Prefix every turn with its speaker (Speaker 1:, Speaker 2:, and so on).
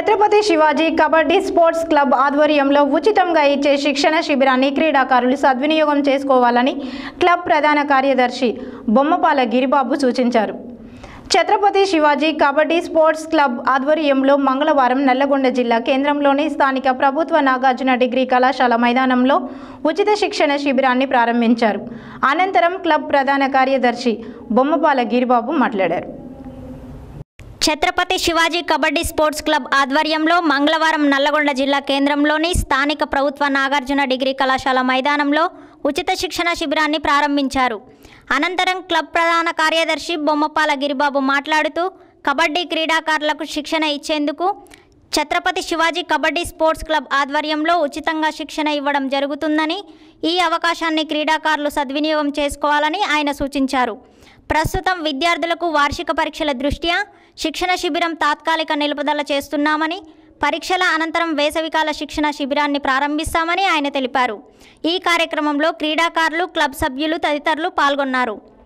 Speaker 1: Chhatrapati Shivaji kabaddi sports club ఆధ్వర్యంలో ఉచితంగా ఇచ్చే శిక్షణ శిబిరాన్ని క్రీడాకారులు సద్వినియోగం చేసుకోవాలని క్లబ్ ప్రధాన కార్యదర్శి బొమ్మపాల గిరిబాబు సూచించారు ఛత్రపతి శివాజీ కబడ్డీ స్పోర్ట్స్ క్లబ్ ఆధ్వర్యంలో మంగళవారం నల్లగొండ జిల్లా కేంద్రంలోని స్థానిక ప్రభుత్వ నాగార్జున డిగ్రీ కళాశాల మైదానంలో ఉచిత శిక్షణ శిబిరాన్ని ప్రారంభించారు అనంతరం క్లబ్ ప్రధాన కార్యదర్శి బొమ్మపాల గిరిబాబు మాట్లాడారు
Speaker 2: ఛత్రపతి శివాజీ కబడ్డీ స్పోర్ట్స్ క్లబ్ ఆధ్వర్యంలో మంగళవారం నల్లగొండ జిల్లా కేంద్రంలోని స్థానిక ప్రభుత్వ నాగార్జున డిగ్రీ కళాశాల మైదానంలో ఉచిత శిక్షణ శిబిరాన్ని ప్రారంభించారు అనంతరం క్లబ్ ప్రధాన కార్యదర్శి బొమ్మపాల గిరిబాబు మాట్లాడుతూ కబడ్డీ క్రీడాకారులకు శిక్షణ ఇచ్చేందుకు ఛత్రపతి శివాజీ కబడ్డీ స్పోర్ట్స్ క్లబ్ ఆధ్వర్యంలో ఉచితంగా శిక్షణ ఇవ్వడం జరుగుతుందని ఈ అవకాశాన్ని క్రీడాకారులు సద్వినియోగం చేసుకోవాలని ఆయన సూచించారు ప్రస్తుతం విద్యార్థులకు వార్షిక పరీక్షల దృష్ట్యా శిక్షణ శిబిరం తాత్కాలిక నిలుపుదల చేస్తున్నామని పరీక్షల అనంతరం వేసవికాల శిక్షణ శిబిరాన్ని ప్రారంభిస్తామని ఆయన తెలిపారు ఈ కార్యక్రమంలో క్రీడాకారులు క్లబ్ సభ్యులు తదితరులు పాల్గొన్నారు